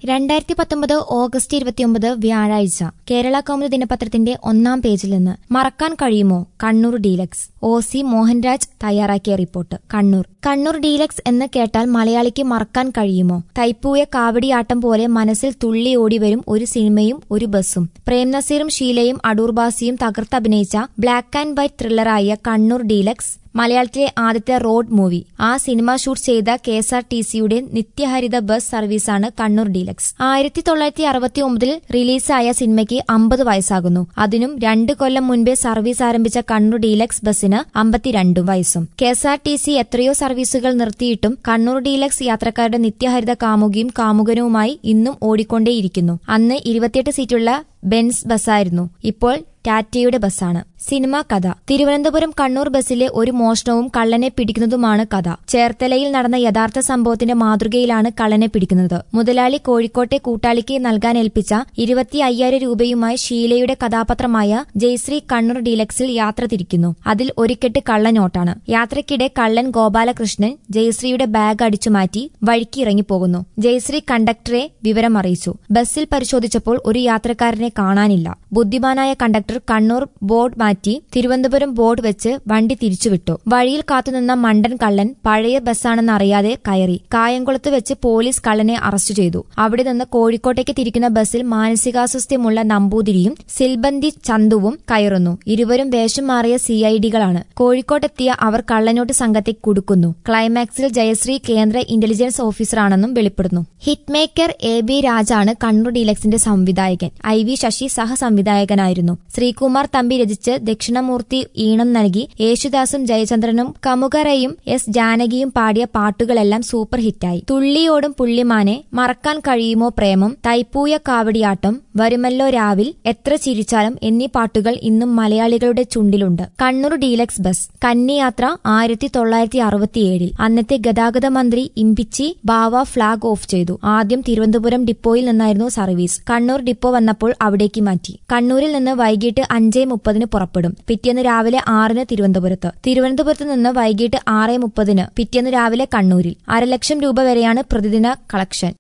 രണ്ടായിരത്തി പത്തൊമ്പത് ഓഗസ്റ്റ് ഇരുപത്തിയൊമ്പത് വ്യാഴാഴ്ച കേരള കൗമുദി ദിനപത്രത്തിന്റെ ഒന്നാം പേജിൽ നിന്ന് മറക്കാൻ കഴിയുമോ Kannur deluxe O C Mohanraj തയ്യാറാക്കിയ റിപ്പോർട്ട് കണ്ണൂർ കണ്ണൂർ ഡീലക്സ് എന്ന് കേട്ടാൽ മലയാളിക്ക് മറക്കാൻ കഴിയുമോ തൈപ്പൂയ കാവടിയാട്ടം പോലെ മനസ്സിൽ തുള്ളി ഓടി വരും ഒരു സിനിമയും ഒരു ബസ്സും പ്രേം നസീറും ഷീലയും അടൂർബാസിയും തകർത്തഭിനയിച്ച ബ്ലാക്ക് ആൻഡ് വൈറ്റ് ത്രില്ലറായ കണ്ണൂർ ഡീലക്സ് മലയാളത്തിലെ ആദ്യത്തെ റോഡ് മൂവി ആ സിനിമ ഷൂട്ട് ചെയ്ത കെ എസ് ആർ ടി സിയുടെ നിത്യഹരിത ബസ് സർവീസാണ് കണ്ണൂർ ഡീലക്സ് ആയിരത്തി തൊള്ളായിരത്തി അറുപത്തി ഒമ്പതിൽ റിലീസായ സിനിമയ്ക്ക് അമ്പത് വയസ്സാകുന്നു അതിനും രണ്ട് കൊല്ലം മുൻപേ സർവീസ് ആരംഭിച്ച കണ്ണൂർ ഡീലക്സ് ബസ്സിന് അമ്പത്തിരണ്ടും വയസ്സും K S R T C എത്രയോ സർവീസുകൾ നിർത്തിയിട്ടും കണ്ണൂർ ഡീലക്സ് യാത്രക്കാരുടെ നിത്യഹരിത കാമുകിയും കാമുകനുമായി ഇന്നും ഓടിക്കൊണ്ടേയിരിക്കുന്നു അന്ന് ഇരുപത്തിയെട്ട് സീറ്റുള്ള ബെൻസ് ബസ്സായിരുന്നു ഇപ്പോൾ ടാറ്റയുടെ ബസ്സാണ് സിനിമാ കഥ തിരുവനന്തപുരം കണ്ണൂർ ബസ്സിലെ ഒരു മോഷണവും കള്ളനെ പിടിക്കുന്നതുമാണ് കഥ ചേർത്തലയിൽ നടന്ന യഥാർത്ഥ സംഭവത്തിന്റെ മാതൃകയിലാണ് കള്ളനെ പിടിക്കുന്നത് മുതലാളി കോഴിക്കോട്ടെ കൂട്ടാളിക്ക് നൽകാൻ ഏൽപ്പിച്ച ഇരുപത്തി അയ്യായിരം രൂപയുമായി ഷീലയുടെ കഥാപാത്രമായ ജയശ്രീ കണ്ണൂർ ഡീലക്സിൽ യാത്ര തിരിക്കുന്നു അതിൽ ഒരിക്കെട്ട് കള്ളനോട്ടാണ് യാത്രയ്ക്കിടെ കള്ളൻ ഗോപാലകൃഷ്ണൻ ജയശ്രീയുടെ ബാഗ് അടിച്ചു മാറ്റി വഴിക്ക് ഇറങ്ങിപ്പോകുന്നു ജയശ്രീ കണ്ടക്ടറെ വിവരം അറിയിച്ചു ബസ്സിൽ പരിശോധിച്ചപ്പോൾ ഒരു യാത്രക്കാരനെ കാണാനില്ല ബുദ്ധിമാനായ കണ്ടക്ടർ കണ്ണൂർ ബോർഡ് മാറ്റി തിരുവനന്തപുരം ബോർഡ് വെച്ച് വണ്ടി തിരിച്ചുവിട്ടു വഴിയിൽ കാത്തുനിന്ന മണ്ടൻ കള്ളൻ പഴയ ബസ്സാണെന്ന് അറിയാതെ കയറി കായംകുളത്ത് വെച്ച് പോലീസ് കള്ളനെ അറസ്റ്റ് ചെയ്തു അവിടെ നിന്ന് കോഴിക്കോട്ടേക്ക് തിരിക്കുന്ന ബസ്സിൽ മാനസികാസ്വാസ്ഥ്യമുള്ള നമ്പൂതിരിയും സിൽബന്തി ചന്തുവും കയറുന്നു ഇരുവരും വേഷം മാറിയ സിഐഡികളാണ് കോഴിക്കോട്ടെത്തിയ അവർ കള്ളനോട്ട് സംഘത്തെ കുടുക്കുന്നു ക്ലൈമാക്സിൽ ജയശ്രീ കേന്ദ്ര ഇന്റലിജൻസ് ഓഫീസറാണെന്നും വെളിപ്പെടുന്നു ഹിറ്റ്മേക്കർ എ ബി രാജാണ് കണ്ണൂർ ഡീലക്സിന്റെ സംവിധായകൻ ഐ വി ശശി സഹസംവിധായകനായിരുന്നു ശ്രീകുമാർ തമ്പി രചിച്ച് ദക്ഷിണമൂർത്തി ഈണം നൽകി യേശുദാസും ജയചന്ദ്രനും കമുകറയും എസ് ജാനകിയും പാടിയ പാട്ടുകളെല്ലാം സൂപ്പർ ഹിറ്റായി തുള്ളിയോടും പുള്ളിമാനെ മറക്കാൻ കഴിയുമോ പ്രേമം തൈപ്പൂയ കാവടിയാട്ടം വരുമല്ലോ രാവിൽ എത്ര ചിരിച്ചാലും എന്നീ പാട്ടുകൾ ഇന്നും മലയാളികളുടെ ചുണ്ടിലുണ്ട് കണ്ണൂർ ഡീലക്സ് ബസ് കന്നിയാത്ര ആയിരത്തി തൊള്ളായിരത്തി അറുപത്തിയേഴിൽ അന്നത്തെ ഗതാഗത മന്ത്രി ഇമ്പിച്ചി ബാവ ഫ്ളാഗ് ഓഫ് ചെയ്തു ആദ്യം തിരുവനന്തപുരം ഡിപ്പോയിൽ നിന്നായിരുന്നു സർവീസ് കണ്ണൂർ ഡിപ്പോ വന്നപ്പോൾ അവിടേക്ക് മാറ്റി കണ്ണൂരിൽ നിന്ന് വൈകിട്ട് അഞ്ചേ മുപ്പതിന് പുറപ്പെടും പിറ്റേന്ന് രാവിലെ ആറിന് തിരുവനന്തപുരത്ത് തിരുവനന്തപുരത്ത് നിന്ന് വൈകിട്ട് ആറ് മുപ്പതിന് പിറ്റേന്ന് രാവിലെ കണ്ണൂരിൽ അരലക്ഷം രൂപ വരെയാണ് പ്രതിദിന കളക്ഷൻ